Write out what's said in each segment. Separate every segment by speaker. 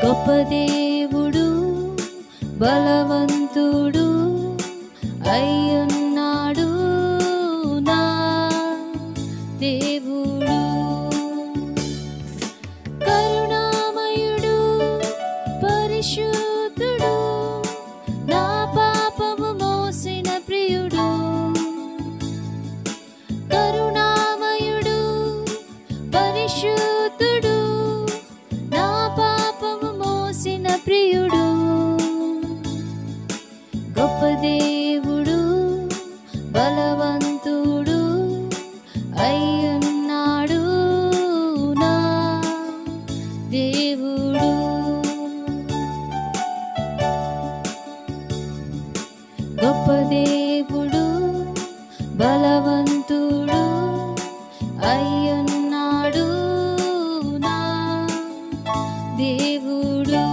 Speaker 1: గొప్ప దేవుడు బలవంతుడు అయ్యున్నాడు నా దేవుడు కరుణామయుడు పరిశుద్ధుడు నా పాపము మోసిన ప్రియుడు కరుణామయుడు పరిశుద్ధుడు నా పాపము మోసిన ప్రియుడు గొప్ప దేవుడు బలవంతుడు అయ్యున్నాడు నా దేవుడు గొప్ప దేవుడు బలవంతుడు అయ్యున్నాడు నా దేవుడు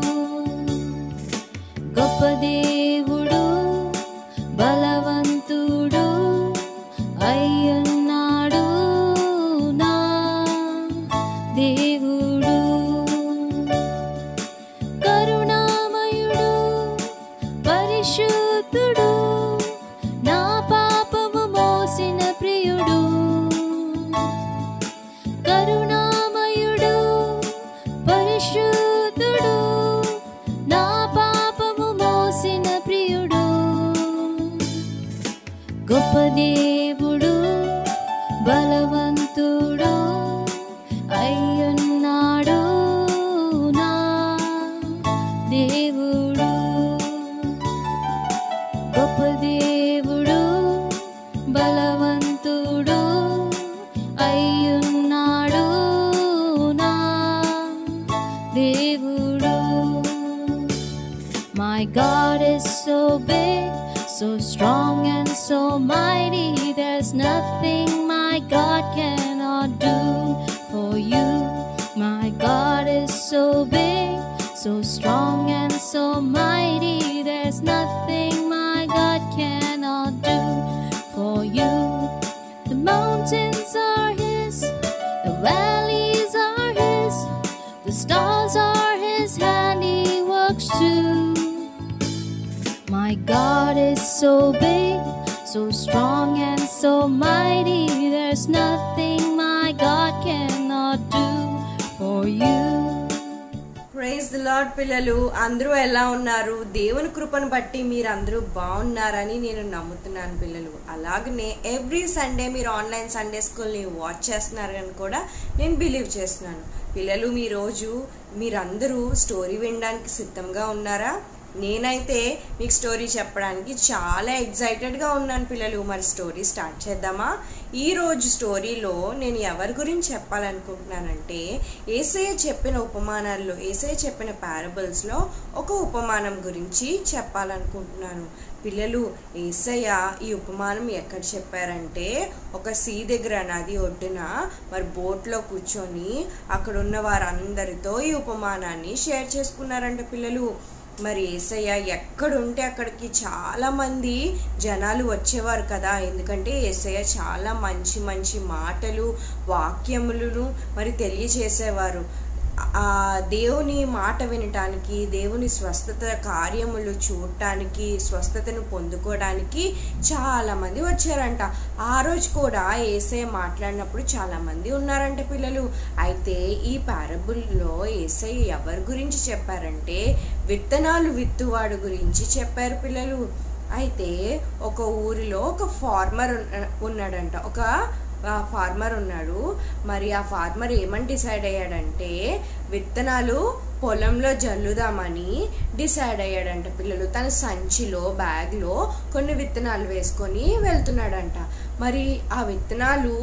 Speaker 1: గొప్ప దేవుడు బలవంతుడు అయ్యున్నాడు నా దేవుడు కరుణామయుడు పరిశుద్ధుడు నా పాపము మోసిన ప్రియుడు కరుణామయుడు పరిశుద్ధుడు నా పాపము మోసిన ప్రియుడు గొప్ప దేవుడు బలవంతుడు అయ్యున్నాడు నా దేవుడు గొప్ప దేవుడు బలవంతుడు అయ్యున్నాడు నా దేవుడు My God is so big, so strong and so mighty. There's nothing my God cannot do for you. My God is so big, so strong and so mighty. There's nothing my God cannot do for you. The mountains are His, the valleys are His, the stars are His handiworks too. My God is so big, so strong and so mighty. There's nothing my God cannot do for you.
Speaker 2: Praise the Lord పిల్లలు అందరూ ఎలా ఉన్నారు దేవుని కృపను బట్టి మీరు అందరూ బాగున్నారని నేను నమ్ముతున్నాను పిల్లలు అలాగనే ఎవ్రీ సండే మీరు ఆన్లైన్ సండే స్కూల్ని వాచ్ చేస్తున్నారని కూడా నేను బిలీవ్ చేస్తున్నాను పిల్లలు మీ రోజు మీరందరూ స్టోరీ వినడానికి సిద్ధంగా ఉన్నారా నేనైతే మీకు స్టోరీ చెప్పడానికి చాలా ఎగ్జైటెడ్గా ఉన్నాను పిల్లలు మరి స్టోరీ స్టార్ట్ చేద్దామా ఈ రోజు స్టోరీలో నేను ఎవరి గురించి చెప్పాలనుకుంటున్నానంటే ఏసయ్య చెప్పిన ఉపమానాల్లో ఏసయ్య చెప్పిన పారబుల్స్లో ఒక ఉపమానం గురించి చెప్పాలనుకుంటున్నాను పిల్లలు ఏసయ్య ఈ ఉపమానం ఎక్కడ చెప్పారంటే ఒక సీ దగ్గర నది ఒడ్డున మరి బోట్లో కూర్చొని అక్కడ ఉన్న వారందరితో ఈ ఉపమానాన్ని షేర్ చేసుకున్నారంట పిల్లలు మరి ఏసయ్య ఎక్కడుంటే అక్కడికి చాలా మంది జనాలు వచ్చేవారు కదా ఎందుకంటే ఏసయ్య చాలా మంచి మంచి మాటలు వాక్యములను మరి తెలియచేసేవారు ఆ దేవుని మాట వినటానికి దేవుని స్వస్థత కార్యములు చూడటానికి స్వస్థతను పొందుకోవడానికి చాలా మంది వచ్చారంట ఆ రోజు కూడా ఏసే మాట్లాడినప్పుడు చాలా మంది ఉన్నారంట పిల్లలు అయితే ఈ పారబుల్లో ఏసై ఎవరి గురించి చెప్పారంటే విత్తనాలు విత్తువాడు గురించి చెప్పారు పిల్లలు అయితే ఒక ఊరిలో ఒక ఫార్మర్ ఉన్న- ఉన్నాడంట ఒక ఆ ఫార్మర్ ఉన్నాడు మరి ఆ ఫార్మర్ ఏమని డిసైడ్ అయ్యాడంటే విత్తనాలు పొలంలో జల్లుదామని డిసైడ్ అయ్యాడంట పిల్లలు తన సంచిలో బ్యాగ్లో కొన్ని విత్తనాలు వేసుకొని వెళ్తున్నాడంట మరి ఆ విత్తనాలు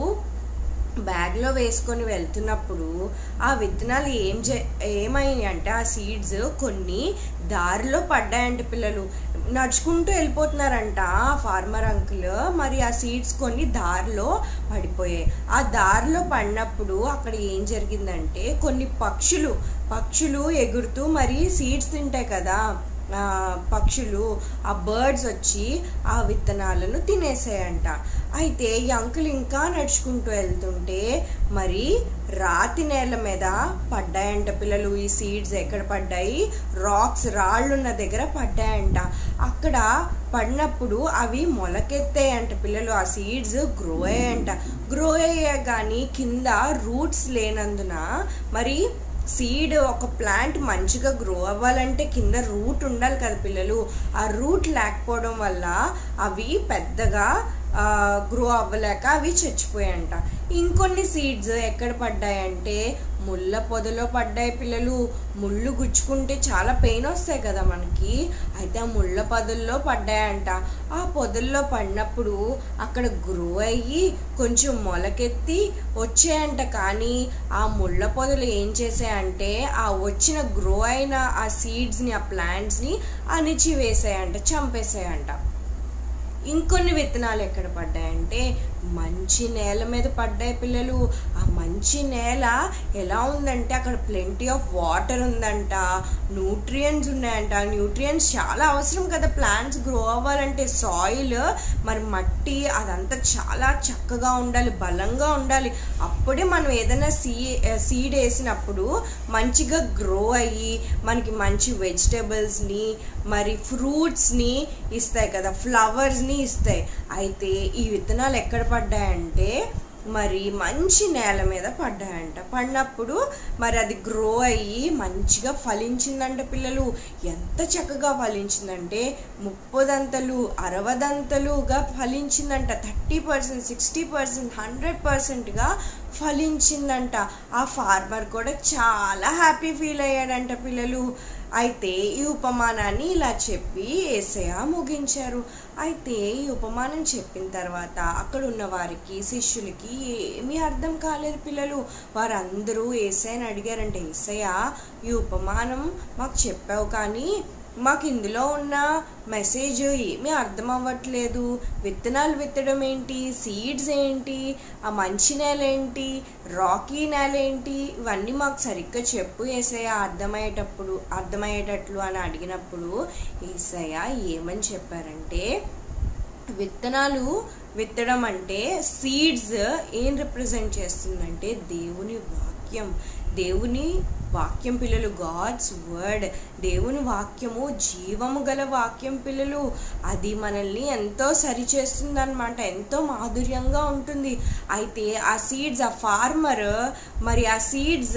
Speaker 2: బ్యాగ్లో వేసుకొని వెళ్తున్నప్పుడు ఆ విత్తనాలు ఏం చే ఏమైనాయి అంటే ఆ సీడ్స్ కొన్ని దారిలో పడ్డాయంట పిల్లలు నడుచుకుంటూ వెళ్ళిపోతున్నారంట ఆ ఫార్మర్ అంకుల్ మరి ఆ సీడ్స్ కొన్ని దారిలో పడిపోయాయి ఆ దారిలో పడినప్పుడు అక్కడ ఏం జరిగిందంటే కొన్ని పక్షులు పక్షులు ఎగురుతూ మరి సీడ్స్ తింటాయి కదా ఆ, పక్షులు ఆ బర్డ్స్ వచ్చి ఆ విత్తనాలను తినేసాయంట అయితే ఈ అంకుల్ ఇంకా నడుచుకుంటూ వెళ్తుంటే మరి రాతి నేల మీద పడ్డాయంట పిల్లలు ఈ సీడ్స్ ఎక్కడ పడ్డాయి రాక్స్ రాళ్ళు ఉన్న దగ్గర పడ్డాయంట అక్కడ పడినప్పుడు అవి మొలకెత్తాయంట పిల్లలు ఆ సీడ్స్ గ్రో అయ్యాయంట గ్రో అయ్యా కానీ కింద రూట్స్ లేనందున మరి సీడ్ ఒక ప్లాంట్ మంచిగా గ్రో అవ్వాలంటే కింద రూట్ ఉండాలి కదా పిల్లలు ఆ రూట్ లేకపోవడం వల్ల అవి పెద్దగా గ్రో అవ్వలేక అవి చచ్చిపోయాయంట ఇంకొన్ని సీడ్స్ ఎక్కడ పడ్డాయంటే ముళ్ళ పొదలో పడ్డాయి పిల్లలు ముళ్ళు గుచ్చుకుంటే చాలా పెయిన్ వస్తాయి కదా మనకి అయితే ఆ ముళ్ళ పొదల్లో పడ్డాయంట ఆ పొదల్లో పడినప్పుడు అక్కడ గ్రో అయ్యి కొంచెం మొలకెత్తి వచ్చాయంట కానీ ఆ ముళ్ళ పొదలు ఏం చేసాయంటే ఆ వచ్చిన గ్రో అయిన ఆ సీడ్స్ని ఆ ప్లాంట్స్ని అణిచివేసాయంట చంపేసాయంట ఇంకొన్ని విత్తనాలు ఎక్కడ పడ్డాయంటే మంచి నేల మీద పడ్డాయి పిల్లలు ఆ మంచి నేల ఎలా ఉందంటే అక్కడ ప్లెంటీ ఆఫ్ వాటర్ ఉందంట న్యూట్రియంట్స్ ఉన్నాయంట న్యూట్రియంట్స్ చాలా అవసరం కదా ప్లాంట్స్ గ్రో అవ్వాలంటే సాయిల్ మరి మట్టి అదంతా చాలా చక్కగా ఉండాలి బలంగా ఉండాలి అప్పుడే మనం ఏదైనా సీ సీడ్ వేసినప్పుడు మంచిగా గ్రో అయ్యి మనకి మంచి వెజిటేబుల్స్ని మరి ఫ్రూట్స్ని ఇస్తాయి కదా ఫ్లవర్స్ని ఇస్తాయి అయితే ఈ విత్తనాలు ఎక్కడ పడ్డాయంటే మరి మంచి నేల మీద పడ్డాయంట పడినప్పుడు మరి అది గ్రో అయ్యి మంచిగా ఫలించిందంట పిల్లలు ఎంత చక్కగా ఫలించిందంటే ముప్పదంతలు అరవదంతలుగా ఫలించిందంట thirty percent sixty percent hundred పర్సెంట్గా ఫలించిందంట ఆ ఫార్మర్ కూడా చాలా హ్యాపీ ఫీల్ అయ్యాడంట పిల్లలు అయితే ఈ ఉపమానాన్ని ఇలా చెప్పి ఏసయ ముగించారు అయితే ఈ ఉపమానం చెప్పిన తర్వాత అక్కడ ఉన్న వారికి శిష్యులకి ఏమీ అర్థం కాలేదు పిల్లలు వారందరూ ఏసయ్యని అడిగారంటే ఏసయ్య ఈ ఉపమానం మాకు చెప్పావు కానీ మాకు ఇందులో ఉన్న మెసేజ్ ఏమీ అర్థం అవ్వట్లేదు విత్తనాలు విత్తడం ఏంటి సీడ్స్ ఏంటి ఆ మంచి నేల ఏంటి రాకీ నేల ఏంటి ఇవన్నీ మాకు సరిగ్గా చెప్పు ఏసయ్య అర్థమయ్యేటప్పుడు అర్థమయ్యేటట్లు అని అడిగినప్పుడు ఏసయ్య ఏమని చెప్పారంటే విత్తనాలు విత్తడం అంటే సీడ్స్ ఏం రిప్రజెంట్ చేస్తుందంటే దేవుని వాక్యం దేవుని వాక్యం పిల్లలు గాడ్స్ వర్డ్ దేవుని వాక్యము జీవము గల వాక్యం పిల్లలు అది మనల్ని ఎంతో సరిచేస్తుందన్నమాట ఎంతో మాధుర్యంగా ఉంటుంది అయితే ఆ సీడ్స్ ఆ ఫార్మర్ మరి ఆ సీడ్స్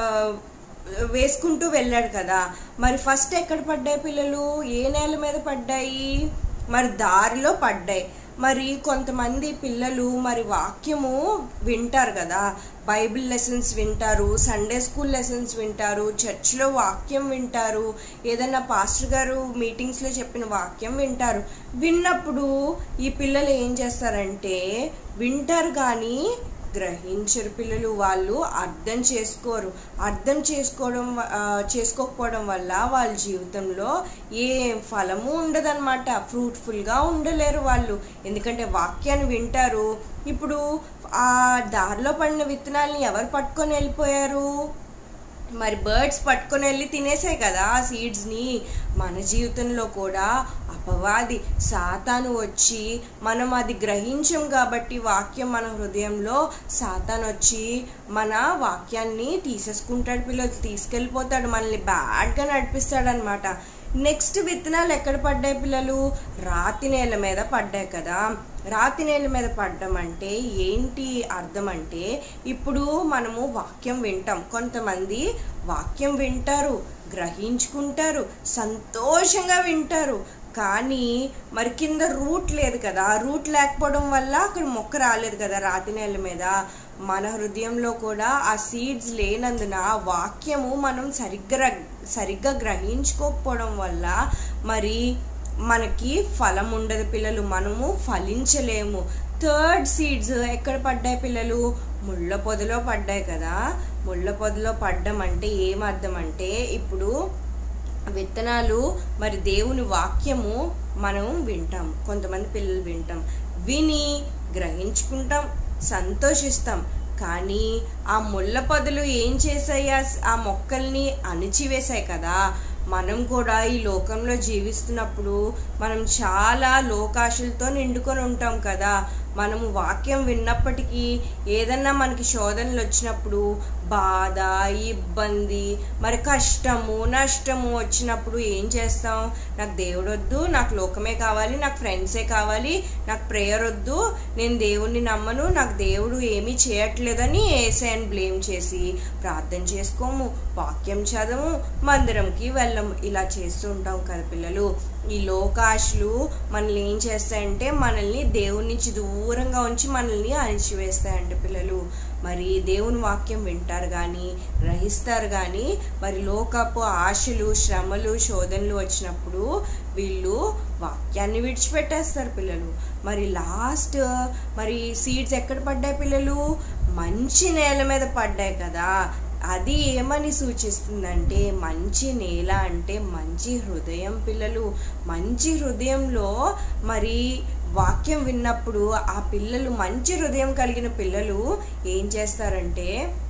Speaker 2: వేసుకుంటూ వెళ్ళాడు కదా మరి ఫస్ట్ ఎక్కడ పడ్డాయి పిల్లలు ఏ నేల మీద పడ్డాయి మరి దారిలో పడ్డాయి మరి కొంతమంది పిల్లలు మరి వాక్యము వింటారు కదా బైబిల్ లెసన్స్ వింటారు సండే స్కూల్ లెసన్స్ వింటారు చర్చ్లో వాక్యం వింటారు ఏదైనా పాస్టర్ గారు మీటింగ్స్లో చెప్పిన వాక్యం వింటారు విన్నప్పుడు ఈ పిల్లలు ఏం చేస్తారంటే వింటారు కానీ గ్రహించరు పిల్లలు వాళ్ళు అర్థం చేసుకోరు అర్థం చేసుకోవడం వ- ఆ, చేసుకోకపోవడం వల్ల వాళ్ళ జీవితంలో ఏ ఫలము ఉండదన్నమాట ఫ్రూట్ఫుల్గా ఉండలేరు వాళ్ళు ఎందుకంటే వాక్యాన్ని వింటారు ఇప్పుడు ఆ దారిలో పడిన విత్తనాల్ని ఎవరు పట్టుకొని వెళ్ళిపోయారు మరి బర్డ్స్ పట్టుకొని వెళ్ళి తినేసాయి కదా ఆ సీడ్స్ని మన జీవితంలో కూడా అపవాది సాతాను వచ్చి మనం అది గ్రహించం కాబట్టి వాక్యం మన హృదయంలో సాతాను వచ్చి మన వాక్యాన్ని తీసేసుకుంటాడు పిల్లలు తీసుకెళ్ళిపోతాడు మనల్ని బ్యాడ్గా నడిపిస్తాడు అనమాట నెక్స్ట్ విత్తనాలు ఎక్కడ పడ్డాయి పిల్లలు రాతి నేల మీద పడ్డాయి కదా రాతి నేల మీద పడ్డం అంటే ఏంటి అర్థం అంటే ఇప్పుడు మనము వాక్యం వింటాం కొంతమంది వాక్యం వింటారు గ్రహించుకుంటారు సంతోషంగా వింటారు కానీ మరి కింద రూట్ లేదు కదా రూట్ లేకపోవడం వల్ల అక్కడ మొక్క రాలేదు కదా రాతి నేల మీద మన హృదయంలో కూడా ఆ సీడ్స్ లేనందున ఆ వాక్యము మనం సరిగ్గా సరిగ్గా గ్రహించుకోకపోవడం వల్ల మరి మనకి ఫలం ఉండదు పిల్లలు మనము ఫలించలేము థర్డ్ సీడ్స్ ఎక్కడ పడ్డాయి పిల్లలు ముళ్ళ పొదలో పడ్డాయి కదా ముళ్ళ పొదలో పడ్డం అంటే ఏం అర్థం అంటే ఇప్పుడు విత్తనాలు మరి దేవుని వాక్యము మనం వింటాం కొంతమంది పిల్లలు వింటాం విని గ్రహించుకుంటాం సంతోషిస్తాం కానీ ఆ ముళ్ళ పొదలు ఏం చేసాయి ఆ- ఆ మొక్కల్ని అణిచివేశాయి కదా మనం కూడా ఈ లోకంలో జీవిస్తున్నప్పుడు మనం చాలా లోకాశలతో నిండుకొని ఉంటాం కదా మనము వాక్యం విన్నప్పటికీ ఏదన్నా మనకి శోధనలు వచ్చినప్పుడు బాధ ఇబ్బంది మరి కష్టము నష్టము వచ్చినప్పుడు ఏం చేస్తాం నాకు దేవుడు వద్దు నాకు లోకమే కావాలి నాకు ఫ్రెండ్సే కావాలి నాకు ప్రేయర్ వద్దు నేను దేవుణ్ణి నమ్మను నాకు దేవుడు ఏమీ చేయట్లేదని ఏసైని బ్లేమ్ చేసి ప్రార్థన చేసుకోము వాక్యం చదవము మందిరంకి వెళ్ళము ఇలా చేస్తూ ఉంటాం కదా పిల్లలు ఈ లోకాశలు మనల్ని ఏం చేస్తాయంటే మనల్ని దేవుని నుంచి దూరంగా ఉంచి మనల్ని అణిచివేస్తాయంట పిల్లలు మరి దేవుని వాక్యం వింటారు కానీ గ్రహిస్తారు కానీ మరి లోకపు ఆశలు శ్రమలు శోధనలు వచ్చినప్పుడు వీళ్ళు వాక్యాన్ని విడిచిపెట్టేస్తారు పిల్లలు మరి లాస్ట్ మరి సీడ్స్ ఎక్కడ పడ్డాయి పిల్లలు మంచి నేల మీద పడ్డాయి కదా అది ఏమని సూచిస్తుందంటే మంచి నేల అంటే మంచి హృదయం పిల్లలు మంచి హృదయంలో మరి వాక్యం విన్నప్పుడు ఆ పిల్లలు మంచి హృదయం కలిగిన పిల్లలు ఏం చేస్తారంటే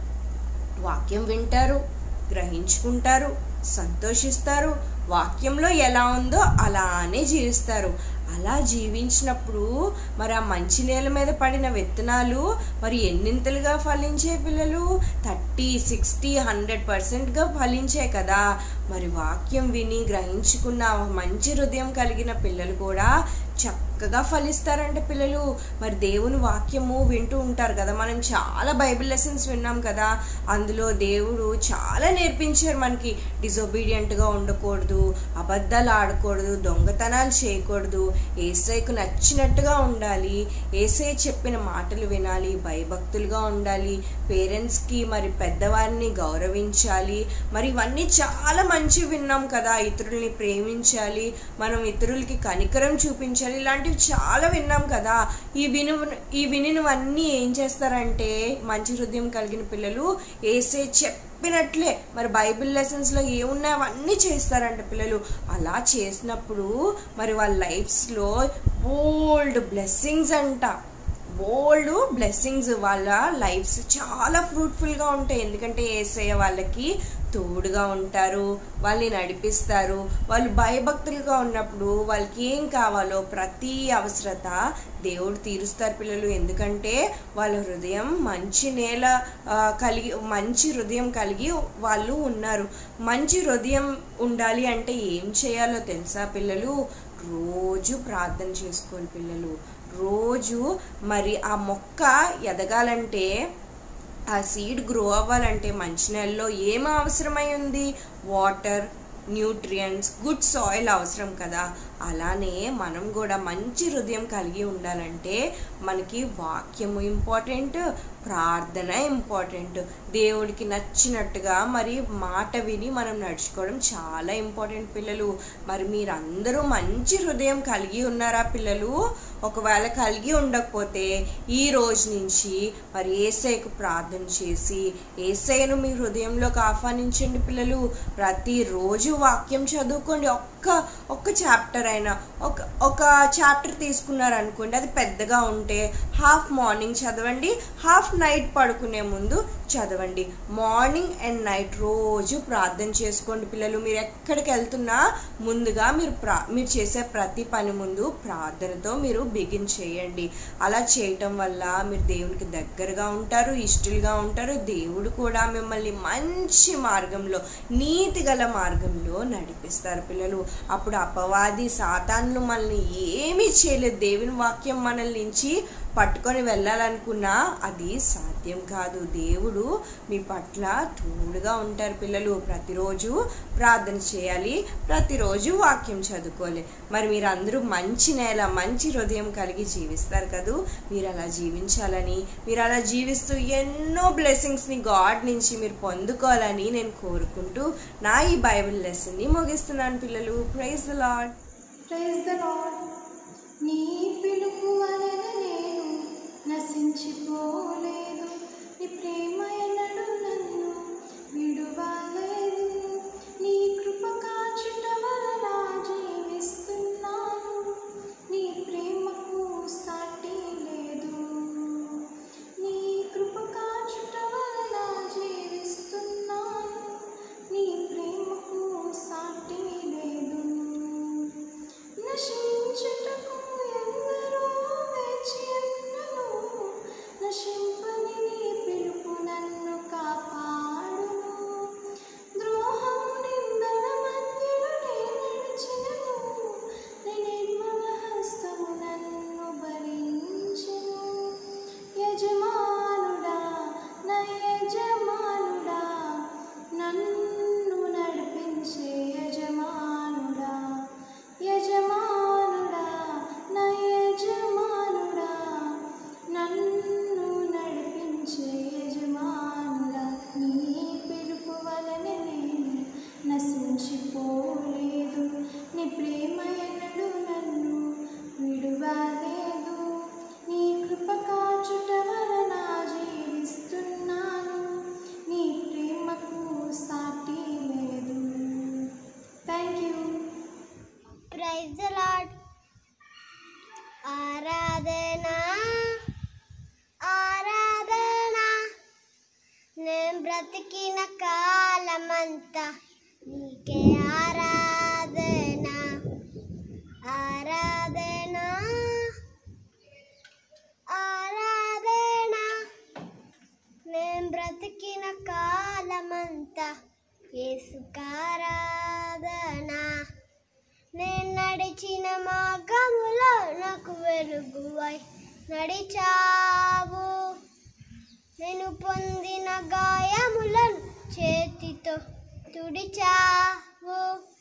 Speaker 2: వాక్యం వింటారు గ్రహించుకుంటారు సంతోషిస్తారు వాక్యంలో ఎలా ఉందో అలానే జీవిస్తారు అలా జీవించినప్పుడు మరి ఆ మంచి నేల మీద పడిన విత్తనాలు మరి ఎన్నింతలుగా ఫలించే పిల్లలు థర్టీ సిక్స్టీ హండ్రెడ్ పర్సెంట్గా ఫలించే కదా మరి వాక్యం విని గ్రహించుకున్న ఆ మంచి హృదయం కలిగిన పిల్లలు కూడా చక్కగా ఫలిస్తారంట పిల్లలు మరి దేవుని వాక్యము వింటూ ఉంటారు కదా మనం చాలా బైబిల్ లెసన్స్ విన్నాం కదా అందులో దేవుడు చాలా నేర్పించారు మనకి డిజొబీడియంట్గా ఉండకూడదు అబద్ధాలు ఆడకూడదు దొంగతనాలు చేయకూడదు ఏసైకు నచ్చినట్టుగా ఉండాలి ఏసై చెప్పిన మాటలు వినాలి భయభక్తులుగా ఉండాలి పేరెంట్స్కి మరి పెద్దవారిని గౌరవించాలి మరి ఇవన్నీ చాలా మంచి విన్నాం కదా ఇతరుల్ని ప్రేమించాలి మనం ఇతరులకి కనికరం చూపించాలి ఇలాంటివి చాలా విన్నాం కదా ఈ విను ఈ వినినవన్నీ ఏం చేస్తారంటే మంచి హృదయం కలిగిన పిల్లలు ఏసే చెప్పినట్లే మరి బైబిల్ లెసన్స్లో ఏమున్నాయో అవన్నీ చేస్తారంట పిల్లలు అలా చేసినప్పుడు మరి వాళ్ళ లైఫ్స్లో బోల్డ్ బ్లెస్సింగ్స్ అంట బోల్డ్ బ్లెస్సింగ్స్ వాళ్ళ లైఫ్స్ చాలా ఫ్రూట్ఫుల్గా ఉంటాయి ఎందుకంటే ఏసయ్య వాళ్ళకి తోడుగా ఉంటారు వాళ్ళని నడిపిస్తారు వాళ్ళు భయభక్తులుగా ఉన్నప్పుడు వాళ్ళకి ఏం కావాలో ప్రతి అవసరత దేవుడు తీరుస్తారు పిల్లలు ఎందుకంటే వాళ్ళ హృదయం మంచి నేల ఆ, కలిగి మంచి హృదయం కలిగి వాళ్ళు ఉన్నారు మంచి హృదయం ఉండాలి అంటే ఏం చేయాలో తెలుసా పిల్లలు రోజు ప్రార్థన చేసుకోవాలి పిల్లలు రోజు మరి ఆ మొక్క ఎదగాలంటే ఆ సీడ్ గ్రో అవ్వాలంటే మంచి నెలలో ఏం అవసరమై ఉంది వాటర్ న్యూట్రియంట్స్ గుడ్ సాయిల్ అవసరం కదా అలానే మనం కూడా మంచి హృదయం కలిగి ఉండాలంటే మనకి వాక్యము ఇంపార్టెంట్ ప్రార్థన ఇంపార్టెంట్ దేవుడికి నచ్చినట్టుగా మరి మాట విని మనం నడుచుకోవడం చాలా ఇంపార్టెంట్ పిల్లలు మరి మీరందరూ మంచి హృదయం కలిగి ఉన్నారా పిల్లలు ఒకవేళ కలిగి ఉండకపోతే ఈ రోజు నుంచి మరి ఏసైకు ప్రార్థన చేసి ఏసైను మీ హృదయంలోకి ఆహ్వానించండి పిల్లలు ప్రతిరోజు వాక్యం చదువుకోండి ఒక్క ఒక్క చాప్టర్ అయినా ఒక ఒక చాప్టర్ తీసుకున్నారనుకోండి అది పెద్దగా ఉంటే హాఫ్ మార్నింగ్ చదవండి హాఫ్ నైట్ పడుకునే ముందు చదవండి మార్నింగ్ అండ్ నైట్ రోజు ప్రార్థన చేసుకోండి పిల్లలు మీరు ఎక్కడికి వెళ్తున్నా ముందుగా మీరు ప్రా మీరు చేసే ప్రతి పని ముందు ప్రార్థనతో మీరు బిగిన్ చేయండి అలా చేయటం వల్ల మీరు దేవునికి దగ్గరగా ఉంటారు ఇష్టలుగా ఉంటారు దేవుడు కూడా మిమ్మల్ని మంచి మార్గంలో నీతి గల మార్గంలో నడిపిస్తారు పిల్లలు అప్పుడు అపవాది సాతాన్లు మనల్ని ఏమీ చేయలేదు దేవుని వాక్యం మనల్ని నుంచి పట్టుకొని వెళ్ళాలనుకున్నా అది సాధ్యం కాదు దేవుడు మీ పట్ల తోడుగా ఉంటారు పిల్లలు ప్రతిరోజు ప్రార్థన చేయాలి ప్రతిరోజు వాక్యం చదువుకోవాలి మరి మీరు అందరూ మంచి నేల మంచి హృదయం కలిగి జీవిస్తారు కదూ మీరు అలా జీవించాలని మీరు అలా జీవిస్తూ ఎన్నో బ్లెస్సింగ్స్ని గాడ్ నుంచి మీరు పొందుకోవాలని నేను కోరుకుంటూ నా ఈ బైబిల్ లెసన్ని ముగిస్తున్నాను పిల్లలు praise the Lord
Speaker 3: praise the Lord నీ పిలుపు వలన నేను నశించిపోలేదు నీ ప్రేమ ఎన్నడూ నన్ను విడువలేదు నీ కృప కాచుట వలన జీవిస్తున్నాను నీ ప్రేమకు సాటి లేదు నీ కృప కాచుట వలన జీవిస్తున్నాను నీ ప్రేమకు సాటి
Speaker 4: నీకే ఆరాధన ఆరాధన ఆరాధన నేను బ్రతికిన కాలమంతా ఏసుకారాధన నేను నడిచిన మార్గములో నాకు వెలుగువై నడిచావు నేను పొందిన గాయములను చేతితో తుడిచావు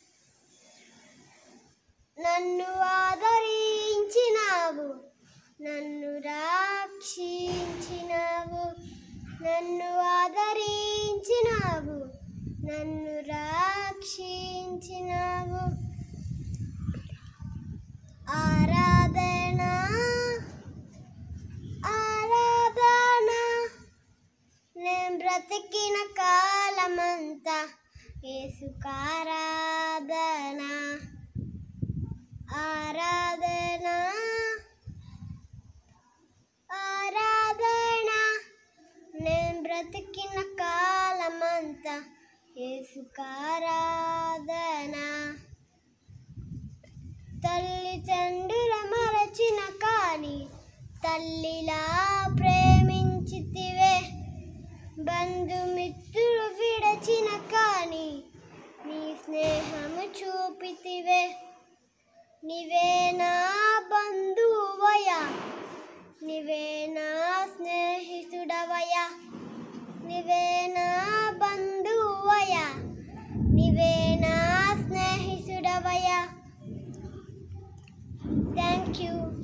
Speaker 4: నన్ను ఆదరించినావు నన్ను రక్షించినావు నన్ను ఆదరించినావు నన్ను రక్షించినావు ఆరాధన ఆరాధన నేను బ్రతికిన కాలమంతా ఏసుకారాధన ఆరాధన ఆరాధన నేను బ్రతికిన కాలమంతా ఏసుకారాధన తల్లిదండ్రుల మరచిన కాని తల్లిలా ప్రేమించితివే బంధుమిత్రులు విడచిన కాని నీ స్నేహము చూపితివే నీవే నా బంధువయ నీవే నా స్నేహితుడవయ నీవే నా బంధువయ నీవే నా స్నేహితుడవయ థ్యాంక్ యూ